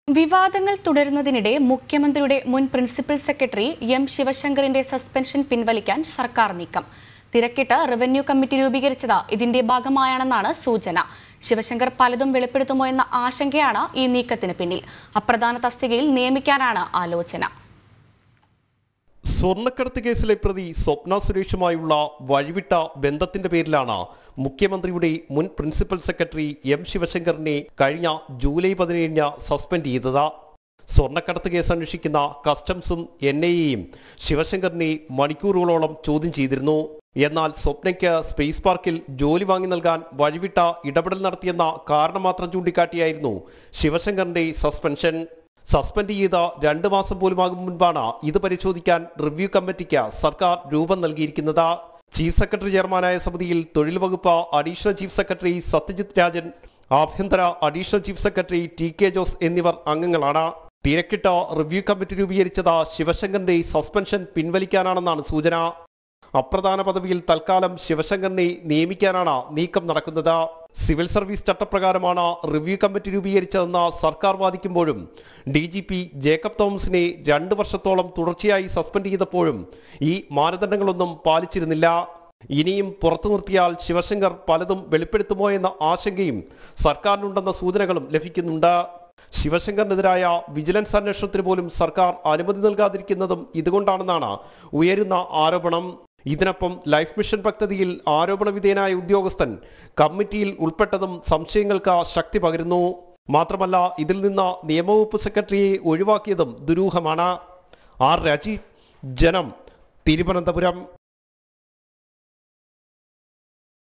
വിവാദങ്ങൾ തുടരുന്നതിനിടെ മുഖ്യമന്ത്രിയുടെ മുൻ പ്രിൻസിപ്പൽ സെക്രട്ടറി എം ശിവശങ്കറിന്റെ സസ്പെൻഷൻ പിൻവലിക്കാൻ സർക്കാർ നീക്കം തിരക്കിട്ട് റവന്യൂ കമ്മിറ്റി രൂപീകരിച്ചത് ഇതിന്റെ ഭാഗമായാണെന്നാണ് സൂചന ശിവശങ്കർ പലതും വെളിപ്പെടുത്തുമോ എന്ന ആശങ്കയാണ് ഈ നീക്കത്തിന് പിന്നിൽ അപ്രധാന തസ്തികയിൽ നിയമിക്കാനാണ് ആലോചന സ്വർണ്ണക്കടത്ത് കേസിലെ പ്രതി സ്വപ്ന സുരേഷുമായുള്ള വഴിവിട്ട ബന്ധത്തിന്റെ പേരിലാണ് മുഖ്യമന്ത്രിയുടെ മുൻ പ്രിൻസിപ്പൽ സെക്രട്ടറി എം ശിവശങ്കറിനെ കഴിഞ്ഞ ജൂലൈ പതിനേഴിന് സസ്പെൻഡ് ചെയ്തത് സ്വർണ്ണക്കടത്ത് കേസ് അന്വേഷിക്കുന്ന കസ്റ്റംസും എൻ ഐ എയും ശിവശങ്കറിനെ മണിക്കൂറുകളോളം ചോദ്യം ചെയ്തിരുന്നു എന്നാൽ സ്വപ്നയ്ക്ക് സ്പേസ് പാർക്കിൽ ജോലി വാങ്ങി നൽകാൻ വഴിവിട്ട ഇടപെടൽ നടത്തിയെന്ന കാരണം മാത്രം ചൂണ്ടിക്കാട്ടിയായിരുന്നു ശിവശങ്കറിന്റെ സസ്പെൻഷൻ സസ്പെൻഡ് ചെയ്ത രണ്ട് മാസം പോലുമാകും മുൻപാണ് ഇത് പരിശോധിക്കാൻ റിവ്യൂ കമ്മിറ്റിക്ക് സർക്കാർ രൂപം നൽകിയിരിക്കുന്നത് ചീഫ് സെക്രട്ടറി ചെയർമാനായ സമിതിയിൽ തൊഴിൽ വകുപ്പ് additional chief secretary Satyajit Rajan ആഭ്യന്തര additional chief secretary T K Jose എന്നിവർ അംഗങ്ങളാണ് തിരക്കിട്ട റിവ്യൂ കമ്മിറ്റി രൂപീകരിച്ചത് ശിവശങ്കറിന്റെ സസ്പെൻഷൻ പിൻവലിക്കാനാണെന്നാണ് സൂചന അപ്രധാന പദവിയിൽ തൽക്കാലം ശിവശങ്കറിനെ നിയമിക്കാനാണ് നീക്കം നടക്കുന്നത് സിവിൽ സർവീസ് ചട്ടപ്രകാരമാണ് റിവ്യൂ കമ്മിറ്റി രൂപീകരിച്ചതെന്ന് സർക്കാർ വാദിക്കുമ്പോഴും ഡി ജി പി ജേക്കബ് തോമസിനെ രണ്ട് വർഷത്തോളം തുടർച്ചയായി സസ്പെൻഡ് ചെയ്തപ്പോഴും ഈ മാനദണ്ഡങ്ങളൊന്നും പാലിച്ചിരുന്നില്ല ഇനിയും പുറത്തു നിർത്തിയാൽ ശിവശങ്കർ പലതും വെളിപ്പെടുത്തുമോ എന്ന ആശങ്കയും സർക്കാരിനുണ്ടെന്ന സൂചനകളും ലഭിക്കുന്നുണ്ട് ശിവശങ്കറിനെതിരായ വിജിലൻസ് അന്വേഷണത്തിന് പോലും സർക്കാർ അനുമതി നൽകാതിരിക്കുന്നതും ഇതുകൊണ്ടാണെന്നാണ് ഉയരുന്ന ആരോപണം ഇതിനൊപ്പം ലൈഫ് മിഷൻ പദ്ധതിയിൽ ആരോപണ വിധേയനായ ഉദ്യോഗസ്ഥൻ കമ്മിറ്റിയിൽ ഉൾപ്പെട്ടതും സംശയങ്ങൾക്ക് ശക്തി പകരുന്നു മാത്രമല്ല ഇതിൽ നിന്ന് നിയമവകുപ്പ് സെക്രട്ടറിയെ ഒഴിവാക്കിയതും ദുരൂഹമാണ് ആർ രാജീവ് ജനം തിരുവനന്തപുരം